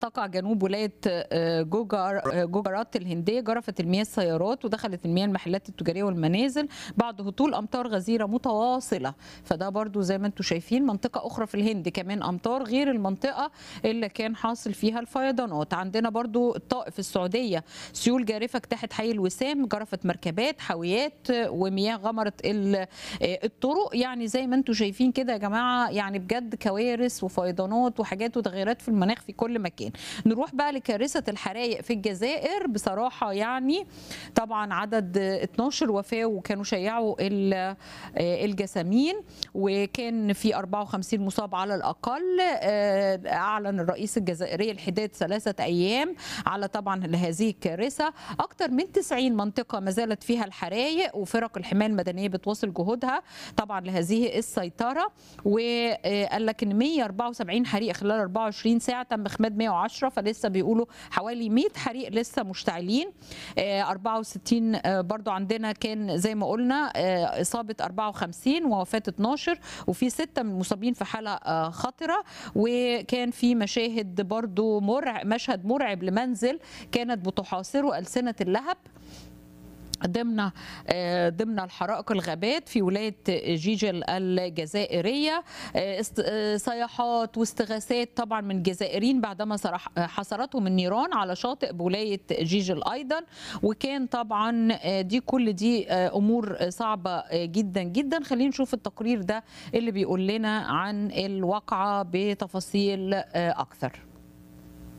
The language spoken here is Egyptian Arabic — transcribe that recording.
تقع جنوب ولاية آه، جوجر آه، جوجرات الهندية جرفت المياه السيارات ودخلت المياه المحلات التجارية والمنازل بعد هطول أمطار غزيرة متواصلة فده برضو زي ما انتم شايفين منطقة أخرى في الهند كمان أمطار غير المنطقة اللي كان حاصل فيها الفيضانات عندنا برضو الطائف السعودية سيول جارفة اجتاحت حي الوسام جرفت مركبات حاويات آه، ومياه غمرت ال- آه، الطرق يعني زي ما انتم شايفين كده يا جماعة يعني بجد كوارث وفيضانات وحاجات وتغيرات في المناخ في كل مكان نروح بقى لكارثه الحرائق في الجزائر بصراحه يعني طبعا عدد 12 وفاه وكانوا شيعوا ال- الجسامين وكان في 54 مصاب على الاقل آه، اعلن الرئيس الجزائري الحداد ثلاثه ايام على طبعا هذه الكارثه اكثر من 90 منطقه ما زالت فيها الحرائق وفرق الحمايه المدنيه بتواصل جهودها طبعا لهذه السيطره وقال لك ان 174 حريق خلال 24 ساعه تم اخماد 110 فلسه بيقولوا حوالي 100 حريق لسه مشتعلين آه، 64 آه، برضو عندنا كان زي ما قلنا آه، اصابه 54 ووفاه 12 وفي سته من المصابين في حاله آه، خطره وكان في مشاهد برضو مرعب مشهد مرعب لمنزل كانت بتحاصره السنه اللهب ضمن آه، ضمن الحرائق الغابات في ولايه جيجل الجزائريه آه، است- آه، صياحات واستغاثات طبعا من جزائريين بعدما صرح- آه، حصرتهم النيران على شاطئ بولايه جيجل ايضا وكان طبعا آه، دي كل دي آه، امور صعبه آه، جدا جدا خلينا نشوف التقرير ده اللي بيقول لنا عن الواقعه بتفاصيل آه، اكثر